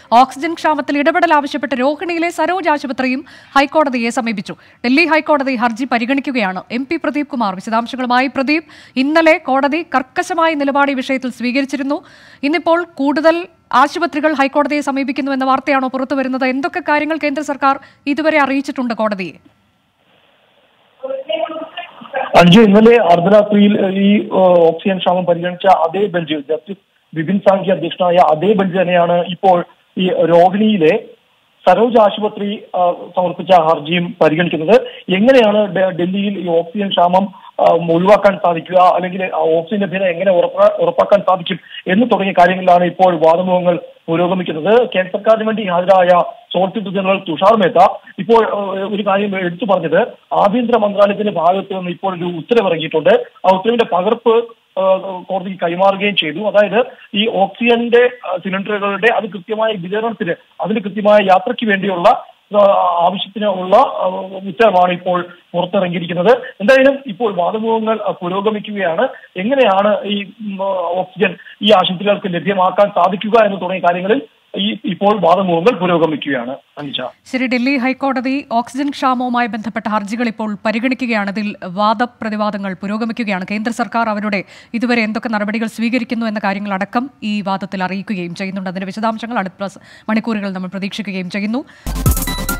oxygen ക്ഷാമത്തിൽ ഇടപെടൽ ആവശ്യപ്പെട്ട് രോഹിണിയിലെ സരോജ് ആശുപത്രിയും ഹൈക്കോടതിയെ സമീപിച്ചു ഡൽഹി ഹൈക്കോടതി ഹർജി പരിഗണിക്കുകയാണ് എം പി പ്രദീപ് കുമാർ വിശദാംശങ്ങളുമായി പ്രദീപ് ഇന്നലെ കോടതി കർക്കശമായ നിലപാട് ഈ വിഷയത്തിൽ സ്വീകരിച്ചിരുന്നു ഇന്നിപ്പോൾ കൂടുതൽ ആശുപത്രികൾ ഹൈക്കോടതിയെ സമീപിക്കുന്നു എന്ന വാർത്തയാണോ പുറത്തുവരുന്നത് എന്തൊക്കെ കാര്യങ്ങൾ കേന്ദ്ര സർക്കാർ ഇതുവരെ അറിയിച്ചിട്ടുണ്ട് കോടതിയെ അഞ്ചു ഇന്നലെ അർദ്ധരാത്രിയിൽ ഈ ഏഹ്, ഓക്സിജൻ ക്ഷാമം പരിഗണിച്ച അതേ ബെഞ്ച് ജസ്റ്റിസ് ബിപിൻ സാങ്കി അധ്യക്ഷനായ അതേ ബെഞ്ച് തന്നെയാണ് ഇപ്പോൾ ഈ രോഹിണിയിലെ സരോജ് ആശുപത്രി ആ, സമർപ്പിച്ച ഹർജിയും പരിഗണിക്കുന്നത് എങ്ങനെയാണ് ഡെ- ഡൽഹിയിൽ ഈ ഓക്സിജൻ ക്ഷാമം ആ, ഒഴിവാക്കാൻ സാധിക്കുക അല്ലെങ്കിൽ ആ ഓക്സിജൻ ലഭ്യത എങ്ങനെ ഉറപ്പാ- ഉറപ്പാക്കാൻ സാധിക്കും എന്ന് തുടങ്ങിയ കാര്യങ്ങളിലാണ് ഇപ്പോൾ വാദമുഖങ്ങൾ പുരോഗമിക്കുന്നത് കേന്ദ്ര സർക്കാരിന് വേണ്ടി ഹാജരായ സോളിസിറ്റർ ജനറൽ തുഷാർ മേത്ത ഇപ്പോൾ ആ, ഒരു കാര്യം എടുത്തു പറഞ്ഞത് ആഭ്യന്തര മന്ത്രാലയത്തിന്റെ ഭാഗത്ത് നിന്ന് ഇപ്പോൾ ഒരു ഉത്തരവിറങ്ങിയിട്ടുണ്ട് ആ ഉത്തരവിന്റെ പകർപ്പ് ആ, കോടതിക്ക് കൈമാറുകയും ചെയ്തു അതായത് ഈ ഓക്സിജന്റെ ആ, സിലിണ്ടറുകളുടെ അത് കൃത്യമായ വിതരണത്തിന് അതിന് കൃത്യമായ യാത്രയ്ക്ക് വേണ്ടിയുള്ള ആ, ആവശ്യത്തിന് ഉള്ള ആ, ഉത്തരവാണ് ഇപ്പോൾ പുറത്തിറങ്ങിയിരിക്കുന്നത് എന്തായാലും ഇപ്പോൾ വാദമുഖങ്ങൾ ആ, പുരോഗമിക്കുകയാണ് എങ്ങനെയാണ് ഈ ഉം, ഓക്സിജൻ ഈ ആശുപത്രികൾക്ക് ലഭ്യമാക്കാൻ സാധിക്കുക എന്ന് തുടങ്ങിയ കാര്യങ്ങളിൽ ഈ ഇപ്പോൾ വാദമുഖങ്ങൾ പുരോഗമിക്കുകയാണ് അനിച്ച ശരി ഡൽഹി ഹൈക്കോടതി ഓക്സിജൻ ക്ഷാമവുമായി ബന്ധപ്പെട്ട ഹർജികൾ ഇപ്പോൾ പരിഗണിക്കുകയാണ് ഇതിൽ വാദപ്രതിവാദങ്ങൾ പുരോഗമിക്കുകയാണ് കേന്ദ്ര സർക്കാർ അവരുടെ ഇതുവരെ എന്തൊക്കെ നടപടികൾ സ്വീകരിക്കുന്നു എന്ന കാര്യങ്ങളടക്കം ഈ വാദത്തിൽ അറിയിക്കുകയും ചെയ്യുന്നുണ്ട് അതിന്റെ വിശദാംശങ്ങൾ അടുത്ത മണിക്കൂറുകൾ നമ്മൾ പ്രതീക്ഷിക്കുകയും ചെയ്യുന്നു